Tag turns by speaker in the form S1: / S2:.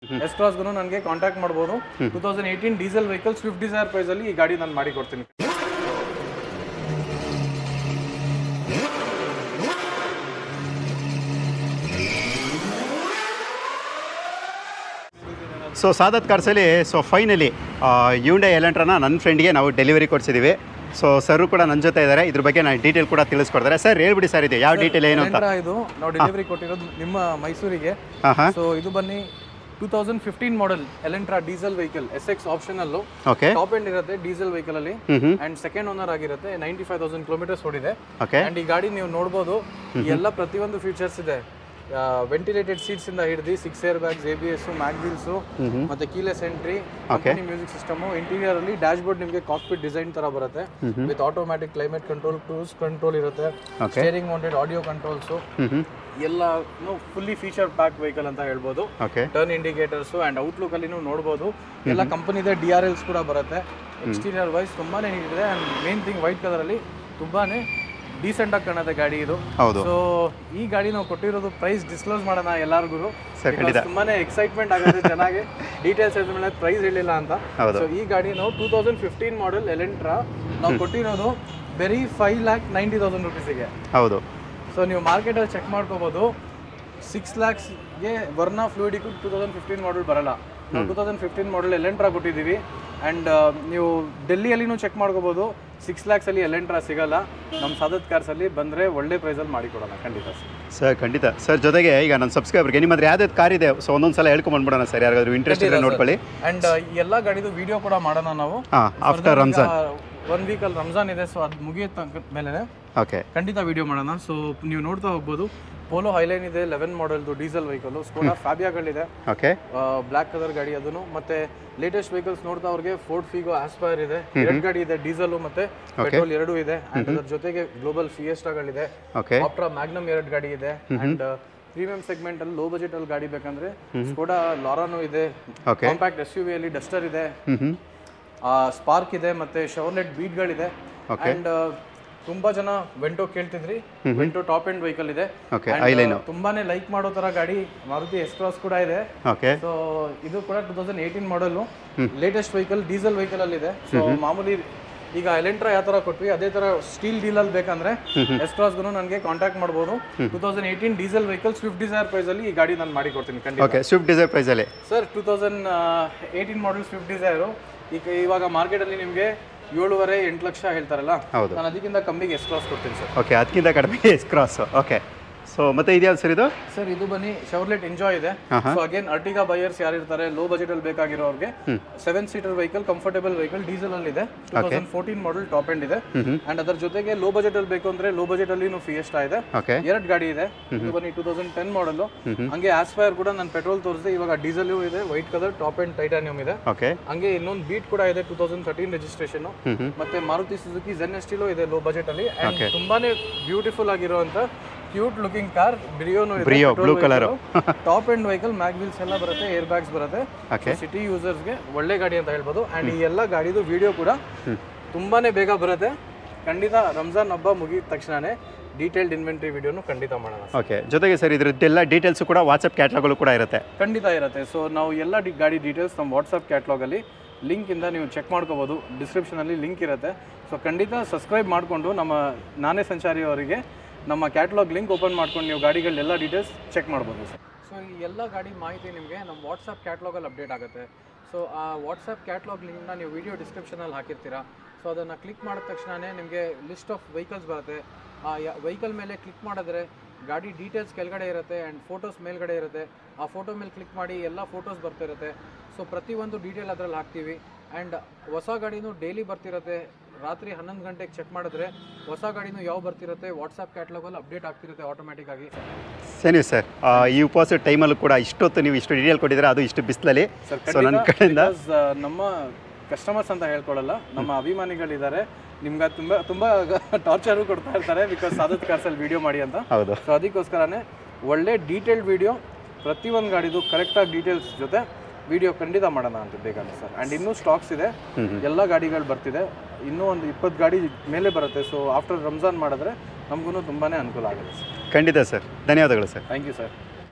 S1: S ಕ್ರಾಸ್ಗೂ ನನಗೆ contact ಮಾಡ್ಬೋದು two thousand eighteen diesel vehicle Swift Dzire ಪ್ರೈಸಲ್ಲಿ ಈ ಗಾಡಿ ನಾನು ಮಾಡಿ ಕೊಡ್ತೀನಿ
S2: ಸೊ ಸಾದತ್ ಕಾರ್ಸಲ್ಲಿ ಸೊ ಫೈನಲಿ ಯೂಂಡೆ ಎಲೆಂಟ್ರನ ನನ್ನ ಫ್ರೆಂಡ್ಗೆ ನಾವು ಡೆಲಿವರಿ ಕೊಡ್ಸಿದ್ದೀವಿ ಸೊ ಸರು ಕೂಡ ನನ್ನ ಜೊತೆ ಇದ್ದಾರೆ ಇದ್ರ ಬಗ್ಗೆ ನಾನು ಡೀಟೇಲ್ ಕೂಡ ತಿಳಿಸ್ಕೊಡ್ತಾರೆ ಸರ್ ಹೇಳ್ಬಿಡಿ ಸರ್ ಇದು ಯಾವ ಡೀಟೇಲ್ ಏನು ಅಂತ
S1: Elantra ಇದು ನಾವು ಡೆಲಿವರಿ ಕೊಟ್ಟಿರೋದು ನಿಮ್ಮ ಮೈಸೂರಿಗೆ
S2: ಹಾಂ ಹಾಂ
S1: ಸೊ ಇದು ಬನ್ನಿ two thousand fifteen model Elantra diesel vehicle S X optional
S2: okay
S1: top end ಇರುತ್ತೆ ಡೀಸೆಲ್ ವೆಹಿಕಲ್ ಅಲ್ಲಿ
S2: ಹ್ಞೂ ಹ್ಞೂ
S1: ಅಂಡ್ ಸೆಕೆಂಡ್ ಓನರ್ ಆಗಿರುತ್ತೆ ನೈಂಟಿ ಫೈವ್ ತೌಸಂಡ್ ಕಿಲೋಮೀಟರ್ಸ್ ಓಡಿದೆ
S2: ಓಕೆ
S1: ಅಂಡ್ ಈ ಗಾಡಿ ನೀವು ನೋಡ್ಬೋದು ಈ ಎಲ್ಲ ಪ್ರತಿಯೊಂದು ಫೀಚರ್ಸ್ ಇದೆ ವೆಂಟಿಲೇಟೆಡ್ ಸೀಟ್ಸ್ ಇಂದ ಹಿಡಿದು six air bags A B S mag wheels ಮತ್ತೆ keyless entry company music system interior ಅಲ್ಲಿ ಡ್ಯಾಶ್ ಬೋರ್ಡ್ ನಿಮಗೆ ಕಾಕ್ಪಿಟ್ ಡಿಸೈನ್ ತರ ಬರುತ್ತೆ with automatic climate control cruise control ಇರುತ್ತೆ
S2: Okay.
S1: Steering mounted audio controls
S2: ಹ್ಞೂ ಹ್ಞೂ
S1: ಎಲ್ಲ ಫುಲ್ಲಿ ಫೀಚರ್ ಪ್ಯಾಕ್ ವೆಹಿಕಲ್ ಅಂತ ಹೇಳ್ಬೋದು
S2: okay
S1: turn indicators and outlook ಅಲ್ಲಿ ನೀವು ನೋಡ್ಬೋದು ಎಲ್ಲ ಕಂಪನಿದೆ ಡಿ ಆರ್ ಎಲ್ಸ್ ಕೂಡ ಬರುತ್ತೆ ಎಕ್ಸ್ಟೀರಿಯರ್ ವೈಸ್ ತುಂಬಾನೇ ನೀಟ್ ಇದೆ and main thing white colour ಅಲ್ಲಿ ತುಂಬಾನೇ ಡೀಸೆಂಟ್ ಆಗಿ ಕಾಣುತ್ತೆ ಗಾಡಿ ಇದು
S2: ಹೌದು
S1: ಸೊ ಈ ಗಾಡಿ ನಾವು ಕೊಟ್ಟಿರೋದು ಪ್ರೈಸ್ ಡಿಸ್ಕ್ಲೋಸ್ ಮಾಡೋಣ ಎಲ್ಲರಿಗೂ
S2: ಸರ್ ಖಂಡಿತ
S1: ತುಂಬಾನೇ ಎಕ್ಸೈಟ್ಮೆಂಟ್ ಆಗುತ್ತೆ ಚೆನ್ನಾಗಿ ಡೀಟೇಲ್ಸ್ ಹೇಳಿದ ಮೇಲೆ ಪ್ರೈಸ್ ಹೇಳಿಲ್ಲ ಅಂತ
S2: ಹೌದು
S1: ಸೊ ಈ ಗಾಡಿ ನಾವು two thousand fifteen model Elantra ನಾವು ಕೊಟ್ಟಿರೋದು ಬರೀ ಫೈವ್ ಲ್ಯಾಕ್ ನೈಂಟಿ ತೌಸಂಡ್ ರುಪೀಸಿಗೆ
S2: ಹೌದು
S1: ಸೊ ನೀವು ಮಾರ್ಕೆಟಲ್ಲಿ ಚೆಕ್ ಮಾಡ್ಕೋಬೋದು ಸಿಕ್ಸ್ ಲ್ಯಾಕ್ಸ್ಗೆ ವರ್ನಾ ಫ್ಲೂಯಿಡಿಗೂ ಟೂ ತೌಸಂಡ್ ಫಿಫ್ಟೀನ್ ಮಾಡಲ್ ಬರಲ್ಲ ನಾವು two thousand fifteen model Elantra ಕೊಟ್ಟಿದ್ದೀವಿ ಆ್ಯಂಡ್ ನೀವು ಡೆಲ್ಲಿಯಲ್ಲಿನೂ ಚೆಕ್ ಮಾಡ್ಕೋಬೋದು ಸಿಕ್ಸ್ ಲ್ಯಾಕ್ಸಲ್ಲಿ ಎಲೆಂಟ್ರಾ ಸಿಗಲ್ಲ ನಮ್ಮ ಸಾದತ್ ಕಾರ್ಸಲ್ಲಿ ಬಂದರೆ ಒಳ್ಳೆ ಪ್ರೈಸಲ್ಲಿ ಮಾಡಿಕೊಡೋಣ ಖಂಡಿತ ಸರ್
S2: ಸರ್ ಖಂಡಿತ ಸರ್ ಜೊತೆಗೆ ಈಗ ನನ್ನ ಸಬ್ಸ್ಕ್ರೈಬರ್ಗೆ ನಿಮ್ಮ ಹತ್ರ ಯಾವ್ದು ಕಾರ್ ಇದೆ ಸೊ ಒಂದೊಂದು ಸಲ ಹೇಳ್ಕೊಂಬಂದ್ಬಿಡೋಣ ಸರ್ ಯಾರಿಗಾದ್ರು ಇಂಟ್ರೆಸ್ಟ್ ಇದೆ ನೋಡ್ಕೊಳ್ಳಿ
S1: ಆ್ಯಂಡ್ ಈ ಎಲ್ಲ ಗಾಡಿದು ವಿಡಿಯೋ ಕೂಡ ಮಾಡೋಣ ನಾವು
S2: ಹಾಂ ಆಫ್ಟರ್ ರಂಜಾನ್
S1: ಒನ್ ವೀಕಲ್ಲಿ ರಂಜಾನ್ ಇದೆ ಸೊ ಅದು ಮುಗಿಯುತ್ತ ಮೇಲೆ
S2: ಓಕೆ
S1: ಖಂಡಿತ ವಿಡಿಯೋ ಮಾಡೋಣ ಸೊ ನೀವು ನೋಡ್ತಾ ಹೋಗ್ಬೋದು ಪೋಲೋ ಹೈಲೈನ್ ಇದೆ ಲೆವೆನ್ ಮಾಡೆಲ್ದು ಡೀಸೆಲ್ ವೆಹಿಕಲ್ ಸ್ಕೋಡಾ ಫ್ಯಾಬಿಯಾಗಳಿದೆ
S2: ಓಕೆ
S1: ಬ್ಲ್ಯಾಕ್ ಕಲರ್ ಗಾಡಿ ಅದನ್ನು ಮತ್ತೆ ಲೇಟೆಸ್ಟ್ ವೆಹಿಕಲ್ಸ್ ನೋಡ್ತಾ ಅವ್ರಿಗೆ ಫೋರ್ಡ್ ಫೀಗೋ ಆಸ್ಪೈರ್ ಇದೆ ಎರಡು ಗಾಡಿ ಇದೆ ಡೀಸೆಲ್ ಮತ್ತೆ ಪೆಟ್ರೋಲ್ ಎರಡೂ ಇದೆ ಅಂಡ್ ಅದ್ರ ಜೊತೆಗೆ ಗ್ಲೋಬಲ್ ಫಿಯೆಸ್ಟಾಗಳಿದೆ
S2: ಓಕೆ
S1: ಆಪ್ಟ್ರಾ ಮ್ಯಾಗ್ನಮ್ ಎರಡು ಗಾಡಿ ಇದೆ ಅಂಡ್ ಪ್ರೀಮಿಯಂ ಸೆಗ್ಮೆಂಟ್ ಅಲ್ಲಿ ಲೋ ಬಜೆಟ್ ಅಲ್ಲಿ ಗಾಡಿ ಬೇಕಂದ್ರೆ ಸ್ಕೋಡಾ ಲಾರಾನು ಇದೆ
S2: okay
S1: compact S U V ಅಲ್ಲಿ ಡಸ್ಟರ್ ಇದೆ
S2: ಹ್ಞೂ ಹ್ಞೂ
S1: ಸ್ಪಾರ್ಕ್ ಇದೆ ಮತ್ತೆ ಶವರ್ಲೆಟ್ ಬೀಟ್ಗಳಿದೆ ಅಂಡ್ ತುಂಬಾ ಜನ ವೆಂಟೋ ಕೇಳ್ತಿದ್ರಿ ವೆಂಟೋ ಟಾಪ್ ಎಂಡ್ ವೆಹಿಕಲ್ ಇದೆ
S2: ಓಕೆ
S1: And,
S2: ಐಲೈನು
S1: ತುಂಬಾನೇ ಲೈಕ್ ಮಾಡೋ ತರ ಗಾಡಿ ಮಾರುತಿ ಎಸ್ ಕ್ರಾಸ್ ಕೂಡ ಇದೆ
S2: ಓಕೆ
S1: ಸೊ ಇದು ಕೂಡ two thousand eighteen model latest vehicle diesel vehicle ಅಲ್ಲಿ ಇದೆ ಸೊ ಮಾಮೂಲಿ ಈಗ ಎಲೆಂಟ್ರಾ ಯಾವ ತರ ಕೊಟ್ವಿ ಅದೇ ತರ ಸ್ಟೀಲ್ ಡೀಲ್ ಅಲ್ಲಿ ಬೇಕಂದ್ರೆ ಎಸ್ ಕ್ರಾಸ್ಗೂ ನನಗೆ ಕಾಂಟ್ಯಾಕ್ಟ್ ಮಾಡ್ಬೋದು two thousand eighteen diesel vehicle Swift Dzire price ಅಲ್ಲಿ ಈ ಗಾಡಿ ನಾನು ಮಾಡಿ ಕೊಡ್ತೀನಿ ಖಂಡಿತ
S2: ಓಕೆ ಸ್ವಿಫ್ಟ್ ಡಿಸೈರ್ ಪ್ರೈಸಲ್ಲಿ
S1: sir two thousand eighteen model Swift Dzire ಈಗ ಇವಾಗ ಮಾರ್ಕೆಟಲ್ಲಿ ನಿಮಗೆ ಏಳುವರೆ ಎಂಟು ಲಕ್ಷ ಹೇಳ್ತಾರಲ್ಲ
S2: ಹೌದು
S1: ನಾನು ಅದಕ್ಕಿಂತ ಕಮ್ಮಿಗೆ ಎಸ್ ಕ್ರಾಸ್ ಕೊಡ್ತೀನಿ ಸರ್
S2: ಓಕೆ ಅದಕ್ಕಿಂತ ಕಡಿಮೆ ಎಸ್ ಕ್ರಾಸ್ ಓಕೆ ಸೊ ಮತ್ತೆ ಇದ್ಯಾವ್ದು ಸರ್ ಇದು
S1: ಸರ್ ಇದು ಬನ್ನಿ ಶವರ್ಲೆಟ್ ಎಂಜಾಯ್ ಇದೆ ಸೊ ಅಗೇನ್ ಅರ್ಟಿಗಾ ಬಯರ್ಸ್ ಯಾರು ಇರ್ತಾರೆ ಲೋ ಬಜೆಟ್ ಅಲ್ಲಿ ಬೇಕಾಗಿರೋರಿಗೆ seven seater vehicle comfortable vehicle diesel ಅಲ್ಲಿ ಇದೆ two thousand fourteen model top end ಇದೆ ಅಂಡ್ ಅದರ ಜೊತೆಗೆ ಲೋ ಬಜೆಟ್ ಅಲ್ಲಿ ಬೇಕು ಅಂದ್ರೆ ಲೋ ಬಜೆಟ್ ಅಲ್ಲಿ ಫಿಯೆಸ್ಟಾ ಇದೆ
S2: ಓಕೆ
S1: ಎರಡು ಗಾಡಿ ಇದೆ ಇದು ಬನ್ನಿ ಟೂ ತೌಸಂಡ್ ಟೆನ್ ಮಾಡಲ್ ಹಂಗೆ ಆಸ್ಪೈರ್ ಕೂಡ ನಾನು ಪೆಟ್ರೋಲ್ ತೋರಿಸಿದೆ ಇವಾಗ ಡೀಸೆಲ್ ಇದೆ white colour top and titanium ಇದೆ
S2: ಓಕೆ
S1: ಹಂಗೆ ಇನ್ನೊಂದು ಬೀಟ್ ಕೂಡ ಇದೆ ಟೂ ತೌಸಂಡ್ ತರ್ಟೀನ್ ರಿಜಿಸ್ಟ್ರೇಷನ್ ಮತ್ತೆ ಮಾರುತಿ ಸುಜುಕಿ ಜೆನ್ ಎಸ್ಟಿಲೋ ಇದೆ ಲೋ ಬಜೆಟ್ ಅಲ್ಲಿ and ತುಂಬಾನೇ ಬ್ಯೂಟಿಫುಲ್ ಆಗಿರುವಂತ ಕ್ಯೂಟ್ ಲುಕಿಂಗ್ ಕಾರ್ ಬ್ರಿಯೋನು
S2: Brio, blue colour.
S1: Top and vehicle mag wheels ಎಲ್ಲ ಬರುತ್ತೆ ಏರ್ ಬ್ಯಾಗ್ಸ್ ಬರುತ್ತೆ
S2: Okay.
S1: ಸಿಟಿ ಯೂಸರ್ಸ್ಗೆ ಒಳ್ಳೆ ಗಾಡಿ ಅಂತ ಹೇಳ್ಬೋದು ಅಂಡ್ ಈ ಎಲ್ಲ ಗಾಡಿದು ವಿಡಿಯೋ ಕೂಡ ತುಂಬಾನೇ ಬೇಗ ಬರುತ್ತೆ ಖಂಡಿತ ರಂಜಾನ್ ಹಬ್ಬ ಮುಗಿದ ತಕ್ಷಣನೇ ಡೀಟೇಲ್ಡ್ ಇನ್ವೆಂಟ್ರಿ ವಿಡಿಯೋನು ಖಂಡಿತ ಮಾಡೋಣ
S2: ಓಕೆ ಜೊತೆಗೆ ಸರ್ ಇದ್ರದ್ದೆಲ್ಲ ಡೀಟೇಲ್ಸು ಕೂಡ ವಾಟ್ಸಪ್ ಕ್ಯಾಟ್ಲಾಗಲ್ಲೂ ಕೂಡ ಇರುತ್ತೆ
S1: ಖಂಡಿತ ಇರುತ್ತೆ ಸೊ ನಾವು ಎಲ್ಲ ಡಿ- ಗಾಡಿ ಡೀಟೇಲ್ಸ್ ನಮ್ಮ ವಾಟ್ಸಪ್ ಕ್ಯಾಟ್ಲಾಗಲ್ಲಿ ಲಿಂಕಿಂದ ನೀವು ಚೆಕ್ ಮಾಡ್ಕೋಬೋದು ಡಿಸ್ಕ್ರಿಪ್ಷನಲ್ಲಿ ಲಿಂಕ್ ಇರುತ್ತೆ ಸೊ ಖಂಡಿತ ಸಬ್ಸ್ಕ್ರೈಬ್ ಮಾಡಿಕೊಂಡು ನಮ್ಮ ನಾನೇ ಸಂಚಾರಿ ಅವರಿಗೆ ನಮ್ಮ ಕ್ಯಾಟ್ಲಾಗ್ ಲಿಂಕ್ ಓಪನ್ ಮಾಡ್ಕೊಂಡು ನೀವು ಗಾಡಿಗಳೆಲ್ಲ ಡೀಟೇಲ್ಸ್ ಚೆಕ್ ಮಾಡ್ಬೋದು ಸರ್ ಸೊ ಈ ಎಲ್ಲ ಗಾಡಿ ಮಾಹಿತಿ ನಿಮಗೆ ನಮ್ಮ ವಾಟ್ಸಪ್ ಕ್ಯಾಟ್ಲಾಗಲ್ಲಿ ಅಪ್ಡೇಟ್ ಆಗುತ್ತೆ ಸೊ ಆ ವಾಟ್ಸಪ್ ಕ್ಯಾಟ್ಲಾಗ್ ಲಿಂಕ್ನ ನೀವು ವಿಡಿಯೋ ಡಿಸ್ಕ್ರಿಪ್ಷನಲ್ಲಿ ಹಾಕಿರ್ತೀರಾ ಸೊ ಅದನ್ನು ಕ್ಲಿಕ್ ಮಾಡಿದ ತಕ್ಷಣವೇ ನಿಮಗೆ ಲಿಸ್ಟ್ ಆಫ್ ವೆಹಿಕಲ್ಸ್ ಬರುತ್ತೆ ಆ ವೆಹಿಕಲ್ ಮೇಲೆ ಕ್ಲಿಕ್ ಮಾಡಿದ್ರೆ ಗಾಡಿ ಡೀಟೇಲ್ಸ್ ಕೆಳಗಡೆ ಇರುತ್ತೆ ಆ್ಯಂಡ್ ಫೋಟೋಸ್ ಮೇಲ್ಗಡೆ ಇರುತ್ತೆ ಆ ಫೋಟೋ ಮೇಲೆ ಕ್ಲಿಕ್ ಮಾಡಿ ಎಲ್ಲ ಫೋಟೋಸ್ ಬರ್ತಿರುತ್ತೆ ಸೊ ಪ್ರತಿಯೊಂದು ಡೀಟೇಲ್ ಅದರಲ್ಲಿ ಹಾಕ್ತೀವಿ ಆ್ಯಂಡ್ ಹೊಸ ಗಾಡಿನೂ ಡೈಲಿ ಬರ್ತಿರುತ್ತೆ ರಾತ್ರಿ ಹನ್ನೊಂದು ಗಂಟೆಗೆ ಚೆಕ್ ಮಾಡಿದ್ರೆ ಹೊಸ ಗಾಡಿನೂ ಯಾವ ಬರ್ತಿರುತ್ತೆ ವಾಟ್ಸಪ್ ಕ್ಯಾಟ್ಲಾಗಲ್ಲಿ ಅಪ್ಡೇಟ್ ಆಗ್ತಿರುತ್ತೆ ಆಟೋಮೆಟಿಕ್ ಆಗಿ
S2: ಸರಿ ಸರ್ ಈ ಉಪವಾಸ ಟೈಮಲ್ಲೂ ಕೂಡ ಇಷ್ಟೊತ್ತು ನೀವು ಇಷ್ಟು ಡೀಟೇಲ್ ಕೊಟ್ಟಿದ್ರೆ ಅದು ಇಷ್ಟು ಬಿಸಿಲಲ್ಲಿ ಸೊ ನನ್ನ ಕಡೆಯಿಂದ
S1: Because, ಆ, ನಮ್ಮ ಕಸ್ಟಮರ್ಸ್ ಅಂತ ಹೇಳ್ಕೊಳ್ಳಲ್ಲ ನಮ್ಮ ಅಭಿಮಾನಿಗಳಿದ್ದಾರೆ ನಿಮ್ಗೆ ತುಂಬ ತುಂಬ ಟಾರ್ಚರು ಕೊಡ್ತಾ ಇರ್ತಾರೆ ಬಿಕಾಸ್ ಸಾದತ್ ಕಾರ್ಸಲ್ಲಿ ವಿಡಿಯೋ ಮಾಡಿ ಅಂತ
S2: ಹೌದು
S1: ಸೊ ಅದಕ್ಕೋಸ್ಕರನೇ ಒಳ್ಳೆ ಡೀಟೇಲ್ಡ್ ವಿಡಿಯೋ ಪ್ರತಿಯೊಂದು ಗಾಡಿದು ಕರೆಕ್ಟಾಗಿ ಡೀಟೇಲ್ಸ್ ಜೊತೆ ವಿಡಿಯೋ ಖಂಡಿತ ಮಾಡೋಣ ಅಂತ ಬೇಕಂತ ಸರ್ ಆ್ಯಂಡ್ ಇನ್ನೂ ಸ್ಟಾಕ್ಸ್ ಇದೆ ಎಲ್ಲ ಗಾಡಿಗಳು ಬರ್ತಿದೆ ಇನ್ನೂ ಒಂದು ಇಪ್ಪತ್ತು ಗಾಡಿ ಮೇಲೆ ಬರುತ್ತೆ ಸೊ ಆಫ್ಟರ್ ರಂಜಾನ್ ಮಾಡಿದ್ರೆ ನಮಗೂ ತುಂಬಾ ಅನುಕೂಲ ಆಗುತ್ತೆ ಸರ್
S2: ಖಂಡಿತ ಸರ್ ಧನ್ಯವಾದಗಳು ಸರ್
S1: ಥ್ಯಾಂಕ್ ಯು ಸರ್